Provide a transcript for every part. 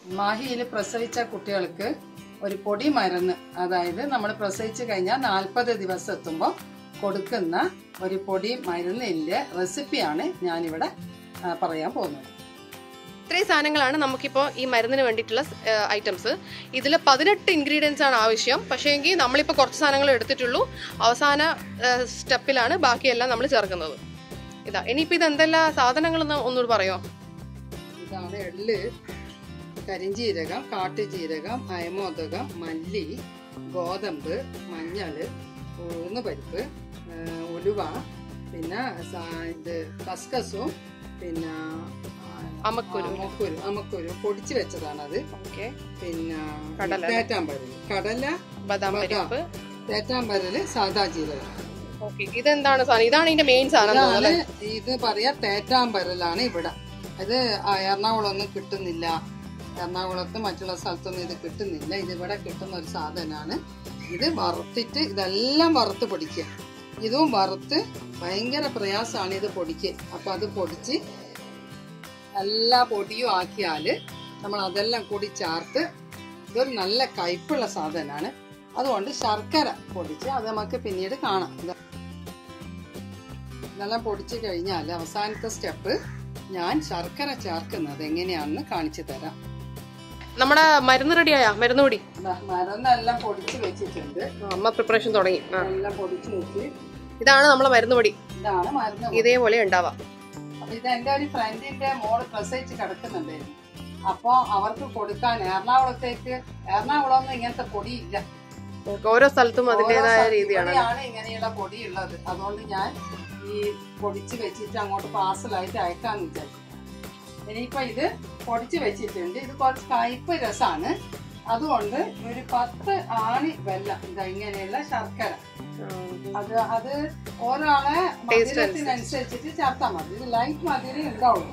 മാഹിയിൽ പ്രസവിച്ച കുട്ടികൾക്ക് ഒരു പൊടി മരുന്ന് അതായത് നമ്മൾ പ്രസവിച്ച് കഴിഞ്ഞാൽ നാൽപ്പത് ദിവസം എത്തുമ്പോൾ കൊടുക്കുന്ന ഒരു പൊടി മരുന്നിൻ്റെ റെസിപ്പിയാണ് ഞാനിവിടെ ആ, പറയാൻ പോകുന്നത് ഇത്രയും സാധനങ്ങളാണ് നമുക്കിപ്പോൾ ഈ മരുന്നിന് വേണ്ടിയിട്ടുള്ള ഐറ്റംസ് ഇതിൽ പതിനെട്ട് ഇൻഗ്രീഡിയൻസ് ആണ് ആവശ്യം പക്ഷേ എങ്കിൽ നമ്മളിപ്പോൾ കുറച്ച് സാധനങ്ങൾ എടുത്തിട്ടുള്ളൂ അവസാന സ്റ്റെപ്പിലാണ് ബാക്കിയെല്ലാം നമ്മൾ ചേർക്കുന്നത് ഇതാ ഇനിയിപ്പോൾ ഇത് എന്തെല്ലാം സാധനങ്ങളെന്ന് ഒന്നുകൂടി പറയോ ഇതാണ് എള്ള് കരിഞ്ചീരകം കാട്ടുജീരകം അയമോദകം മല്ലി ഗോതമ്പ് മഞ്ഞൾ ഉഴുന്ന് പരിപ്പ് ആ, ഉലുവ പിന്നെ സ- ഇത് കസ്കസും പിന്നെ ആ, അമക്കുരു. അമക്കുരു അമക്കുരു പൊടിച്ചു വെച്ചതാണത് ഓക്കെ പിന്നെ കടല. തേറ്റാമ്പരല് കടല ബദാം ബദാം. പരിപ്പ് തേറ്റാമ്പരല് സാദാ ജീരകം ഓക്കെ ഇതെന്താണ് സാധനം ഇതാണ് ഇതിന്റെ മെയിൻ സാധനം ഇതാണ് തോന്നുന്നു ഇത് പറയാ തേറ്റാമ്പരലാണ് ഇവിടെ ഇത് ആ എറണാകുളമൊന്നും കിട്ടുന്നില്ല എറണാകുളത്ത് മറ്റുള്ള സ്ഥലത്തൊന്നും ഇത് കിട്ടുന്നില്ല ഇത് ഇവിടെ കിട്ടുന്ന ഒരു സാധനമാണ് ഇത് വറുത്തിട്ട് ഇതെല്ലാം വറുത്ത് പൊടിക്കുക ഇതും വറുത്ത് ഭയങ്കര പ്രയാസമാണ് ഇത് പൊടിക്കുക അപ്പൊ അത് പൊടിച്ച് എല്ലാ പൊടിയും ആക്കിയാല് നമ്മൾ അതെല്ലാം കൂടി ചേർത്ത് ഇതൊരു നല്ല കയ്പുള്ള സാധനമാണ് അതുകൊണ്ട് ശർക്കര പൊടിച്ച് അത് നമുക്ക് പിന്നീട് കാണാം ഇത് ഇതെല്ലാം പൊടിച്ചു കഴിഞ്ഞാൽ അവസാനത്തെ സ്റ്റെപ്പ് ഞാൻ ശർക്കര ചേർക്കുന്നത് എങ്ങനെയാണെന്ന് കാണിച്ചു തരാം നമ്മുടെ മരുന്ന് റെഡിയായാ മരുന്ന് പൊടി ദാ മരുന്നെല്ലാം പൊടിച്ചു വെച്ചിട്ടുണ്ട് ആ, അമ്മ പ്രിപ്പറേഷൻ തുടങ്ങി ആ. എല്ലാം പൊടിച്ചു വെച്ച് ഇതാണ് നമ്മളെ മരുന്ന് പൊടി ഇതാണ് മരുന്ന് പൊടി. ഇതേപോലെ ഉണ്ടാവാം അപ്പൊ ഇത് എന്റെ ഒരു ഫ്രണ്ടിന്റെ മോള് പ്രസവിച്ച് കിടക്കുന്നുണ്ടായിരുന്നു അപ്പൊ അവർക്ക് കൊടുക്കാൻ എറണാകുളത്തേക്ക് എറണാകുളം ഇങ്ങനത്തെ പൊടിയില്ല ഓരോ സ്ഥലത്തും ഓരോ അതിൻ്റെതായ സ്ഥലത്ത് രീതിയാണ് ഇവിടെയാണ് ഇങ്ങനെയുള്ള പൊടി ഉള്ളത് അതുകൊണ്ട് ഞാൻ ഈ പൊടിച്ച് വെച്ചിട്ട് അങ്ങോട്ട് പാർസലായിട്ട് അയക്കാന്ന് വിചാരിച്ചു ഇനിയിപ്പോ ഇത് പൊടിച്ച് വെച്ചിട്ടുണ്ട് ഇത് കുറച്ച് കയ്പ് രസമാണ് അതുകൊണ്ട് ഒരു പത്ത് ആണി വെല്ലം ഇതാ ഇങ്ങനെയുള്ള ശർക്കര അത് അത് ഒരാളെ മധുരത്തിനനുസരിച്ചിട്ട് ചേർത്താൽ മതി ഇത് ലൈറ്റ് മധുരം ഉണ്ടാവും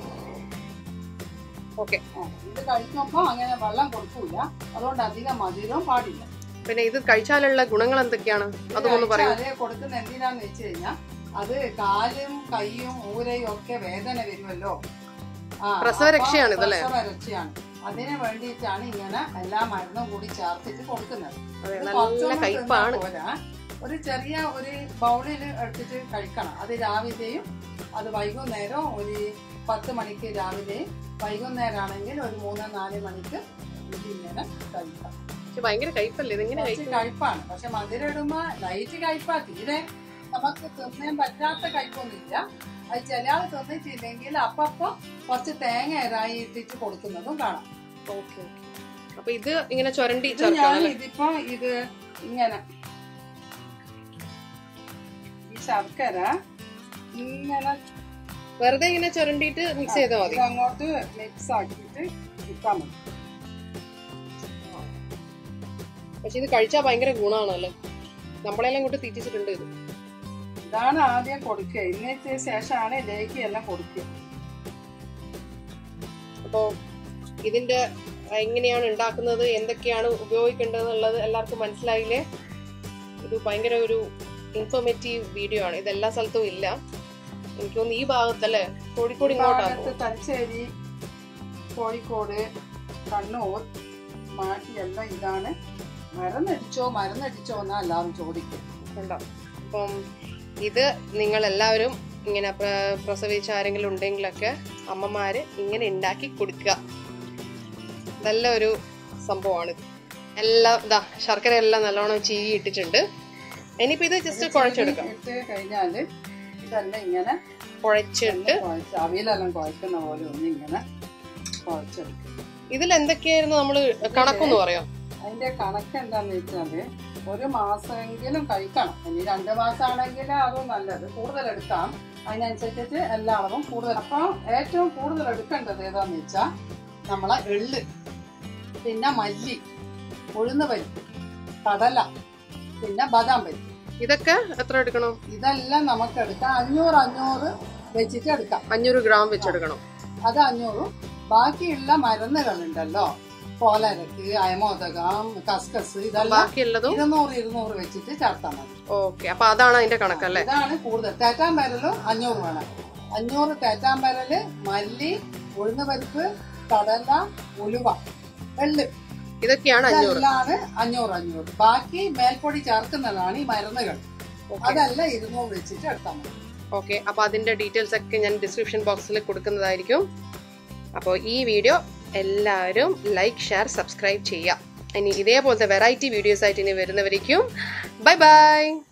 ഓക്കെ ആ, ഇത് കഴിക്കുമ്പോ അങ്ങനെ വെള്ളം കൊടുക്കൂല അതുകൊണ്ട് അധികം മധുരവും പാടില്ല പിന്നെ ഇത് കഴിച്ചാലുള്ള ഗുണങ്ങൾ എന്തൊക്കെയാണ് അതൊന്ന് പറയൂ കഴിച്ചാല് കൊടുക്കുന്ന എന്തിനാന്ന് വെച്ച് കഴിഞ്ഞാൽ അത് കാലും കൈയും ഊരയും ഒക്കെ വേദന വരുമല്ലോ ആ, പ്രസവരക്ഷയാണ് അപ്പൊ ഇതല്ലേ? പ്രസവരക്ഷയാണ് അതിന് വേണ്ടിയിട്ടാണ് ഇങ്ങനെ എല്ലാ മരുന്നും കൂടി ചേർത്തിട്ട് കൊടുക്കുന്നത് അതെ, ഇത് നല്ല കുറച്ചൊന്നും കയ്പ്പാണ്. തിന്നാ പോരാ. ഒരു ചെറിയ ഒരു ബൗളിൽ എടുത്തിട്ട് കഴിക്കണം അത് രാവിലെയും അത് വൈകുന്നേരം ഒരു പത്ത് മണിക്ക് രാവിലെയും വൈകുന്നേരം ആണെങ്കിൽ ഒരു മൂന്ന് നാല് മണിക്ക് ഇതിങ്ങനെ കഴിക്കാം പക്ഷെ ഭയങ്കര കയ്പല്ലേ ഇതെങ്ങനെ കുറച്ച് കഴിക്കും കയ്പാണ് പക്ഷെ മധുരം ഇടുമ്പോ ലൈറ്റ് കയ്പാ തീരെ നമുക്ക് തിന്നാൻ പറ്റാത്ത കയ്പൊന്നുമില്ല അത് ചില ആൾ തിന്നിട്ടില്ലെങ്കിൽ അപ്പപ്പോ കുറച്ച് തേങ്ങ ഇറായി ഇട്ടിട്ട് കൊടുക്കുന്നതും കാണാം ഓക്കെ ഓക്കെ അപ്പൊ ഇത് ഇങ്ങനെ ചുരണ്ടി ഇത് ഞാൻ ചേർക്കണം ഇതിപ്പോ ഇത് ഇങ്ങനെ ഈ ശർക്കര ഇങ്ങനെ വെറുതെ ഇങ്ങനെ ചുരണ്ടിയിട്ട് മിക്സ് ചെയ്താൽ മതി ഇത് അങ്ങോട്ട് മിക്സ് ആക്കിയിട്ട് ഇട്ടാ മതി പക്ഷെ ഇത് കഴിച്ചാൽ ഭയങ്കര ഗുണമാണല്ലേ നമ്മളെല്ലാം ഇങ്ങോട്ട് തീറ്റിച്ചിട്ടുണ്ട് ഇത് ഇതാണ് ആദ്യം കൊടുക്കുക ഇന്നത്തെ ശേഷമാണ് ലേക്ക് എല്ലാം കൊടുക്കുക അപ്പോ ഇതിന്റെ എങ്ങനെയാണ് ഉണ്ടാക്കുന്നത് എന്തൊക്കെയാണ് ഉപയോഗിക്കേണ്ടത് എന്നുള്ളത് എല്ലാവർക്കും മനസ്സിലായില്ലേ ഇത് ഭയങ്കര ഒരു ഇൻഫോർമേറ്റീവ് വീഡിയോ ആണ് ഇത് എല്ലാ സ്ഥലത്തും ഇല്ല എനിക്ക് തോന്നുന്നു ഈ ഭാഗത്തല്ലേ കോഴിക്കോട് ഇങ്ങോട്ടാണ് ഭാഗത്ത് തലശ്ശേരി കോഴിക്കോട് കണ്ണൂർ മാറ്റി എല്ലാം ഇതാണ് മരുന്നടിച്ചോ മരുന്നടിച്ചോ എന്നാ എല്ലാവരും ചോദിക്കും കണ്ടോ അപ്പം ഇത് നിങ്ങൾ എല്ലാവരും ഇങ്ങനെ പ്ര- പ്രസവിച്ച ആരെങ്കിലും ഉണ്ടെങ്കിലൊക്കെ അമ്മമാര് ഇങ്ങനെ ഉണ്ടാക്കി കൊടുക്കുക നല്ല ഒരു സംഭവമാണ് എല്ലാം ഇതാ ശർക്കര എല്ലാം നല്ലോണം ചീവി ഇട്ടിട്ടുണ്ട് ഇനിയിപ്പോ ഇത് ജസ്റ്റ് കുഴച്ചെടുക്കാം ഇട്ട് കഴിഞ്ഞാല് ഇതെല്ലാം ഇങ്ങനെ കുഴച്ചിട്ട് കുഴച്ച് അവിയലെല്ലാം കുഴക്കുന്ന പോലെ ഒന്ന് ഇങ്ങനെ കുഴച്ചെടുക്കും ഇതിൽ എന്തൊക്കെയായിരുന്നു നമ്മള് കണക്കൊന്ന് പറയാം അതിന്റെ കണക്ക് എന്താന്ന് വെച്ചാല് ഒരു മാസമെങ്കിലും കഴിക്കണം ഇനി രണ്ട് മാസമാണെങ്കിൽ അതും നല്ലത് കൂടുതൽ എടുക്കാം അതിനനുസരിച്ചിട്ട് എല്ലാ അളവും കൂടുതൽ അപ്പൊ ഏറ്റവും കൂടുതൽ എടുക്കേണ്ടത് ഏതാന്ന് വെച്ചാൽ നമ്മളെ എള്ള് പിന്നെ മല്ലി ഉഴുന്ന് പരിപ്പ് കടല പിന്നെ ബദാം പരിപ്പ് ഇതൊക്കെ എത്ര എടുക്കണം ഇതെല്ലാം നമുക്ക് എടുക്കാം അഞ്ഞൂറ് അഞ്ഞൂറ് വെച്ചിട്ട് എടുക്കാം അഞ്ഞൂറ് ഗ്രാം വെച്ചെടുക്കണം അത് അഞ്ഞൂറും ബാക്കിയുള്ള മരുന്നുകളുണ്ടല്ലോ കോലരക്ക് അയമോദകം കസ്കസ് ഇതെല്ലാം ബാക്കിയുള്ളതും ഇരുന്നൂറ് ഇരുന്നൂറ് വെച്ചിട്ട് ചേർത്താൽ മതി ഓക്കെ അപ്പൊ അതാണ് അതിന്റെ കണക്കല്ലേ ഇതാണ് കൂടുതൽ തേറ്റാമ്പരലും അഞ്ഞൂറ് വേണം അഞ്ഞൂറ് തേറ്റാമ്പരല് മല്ലി ഉഴുന്ന് പരിപ്പ് കടല ഉലുവ എള്ള് ഇതൊക്കെയാണ് അഞ്ഞൂറ് ഇതെല്ലാണ് അഞ്ഞൂറ് അഞ്ഞൂറ് ബാക്കി മേൽപ്പൊടി ചേർക്കുന്നതാണ് ഈ മരുന്നുകൾ അതല്ല ഇരുന്നൂറ് വെച്ചിട്ട് എടുത്താൽ മതി ഓക്കെ അപ്പോൾ അതിൻ്റെ ഡീറ്റെയിൽസ് ഒക്കെ ഞാൻ ഡിസ്ക്രിപ്ഷൻ ബോക്സിൽ കൊടുക്കുന്നതായിരിക്കും അപ്പോൾ ഈ വീഡിയോ എല്ലാവരും ലൈക്ക് ഷെയർ സബ്സ്ക്രൈബ് ചെയ്യുക ഇനി ഇതേപോലത്തെ വെറൈറ്റി വീഡിയോസ് ആയിട്ട് ഇനി വരുന്നവരേക്കും ബൈ ബൈ